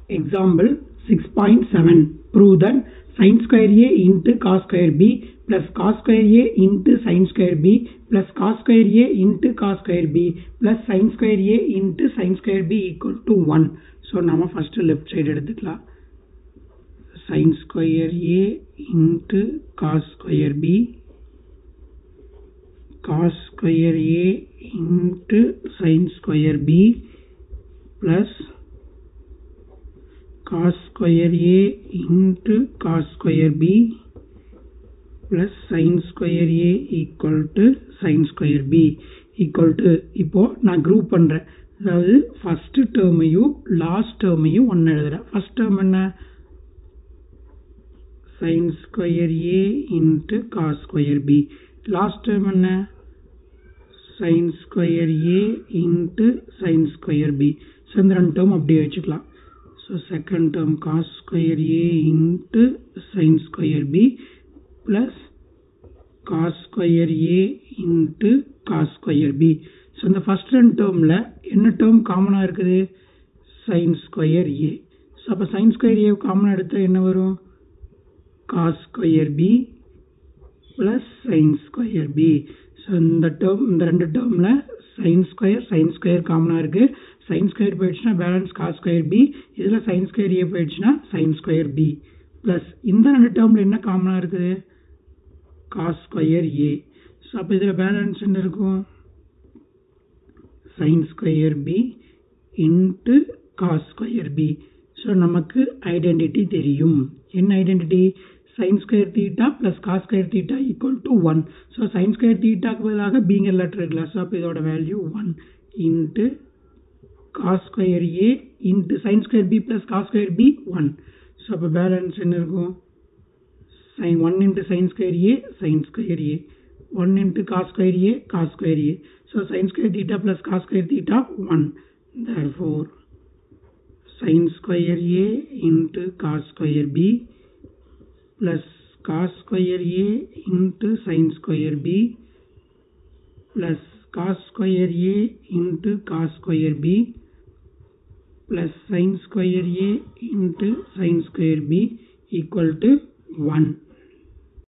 Example 6.7 Prove that sin square A into cos square B plus cos square A into sin square B plus cos square A into cos square B plus sin square A into sin square B equal to 1. So நம்ம first left side எடுத்துக்கலாம் sin square A into cos square B cos square A into sin square B plus cos square A into cos square B plus sin square A equal to sin square B equal to இப்போ நான் group பண்றேன் அதாவது first termையும் last termையும் ஒன்னு எழுதுறேன் first term என்ன sin square A into cos square B last term என்ன sin square A into sin square B so இந்த ரெண்டு term அப்படியே வச்சுக்கலாம் so second term cos square A into sin square B plus cos square A into cos square B so இந்த first ரெண்டு termல என்ன term காமனா இருக்குது sin square A so அப்ப sin square A காமனா எடுத்தா என்ன வரும் cos square B plus sin square B so இந்த term இந்த ரெண்டு termல sin square sin square காமனா இருக்கு sin square போயிடுச்சுன்னா பேலன்ஸ் cos square B இதுல sin square A போயிடுச்சுன்னா sin square B plus இந்த ரெண்டு termல என்ன காமனா இருக்குது cos square A so அப்ப இதுல பேலன்ஸ் என்ன இருக்கும் sin square B into cos square B so நமக்கு ஐடென்டிட்டி தெரியும் என்ன identity sin square theta plus cos square theta equal to 1 so sin square theta க்கு பதிலாக bங்கிற லெட்டர் இருக்கலாம் so அப்ப இதோட value 1 into cos square A into sin square B plus cos square B 1 so அப்ப balance என்ன இருக்கும் sin 1 into sin square A sin square A 1 into cos square A cos square A so sin square theta plus cos square theta 1 therefore sin square A into cos square B plus cos square A into sin square B plus cos square A into cos square B plus sin square A into sin square B equal to 1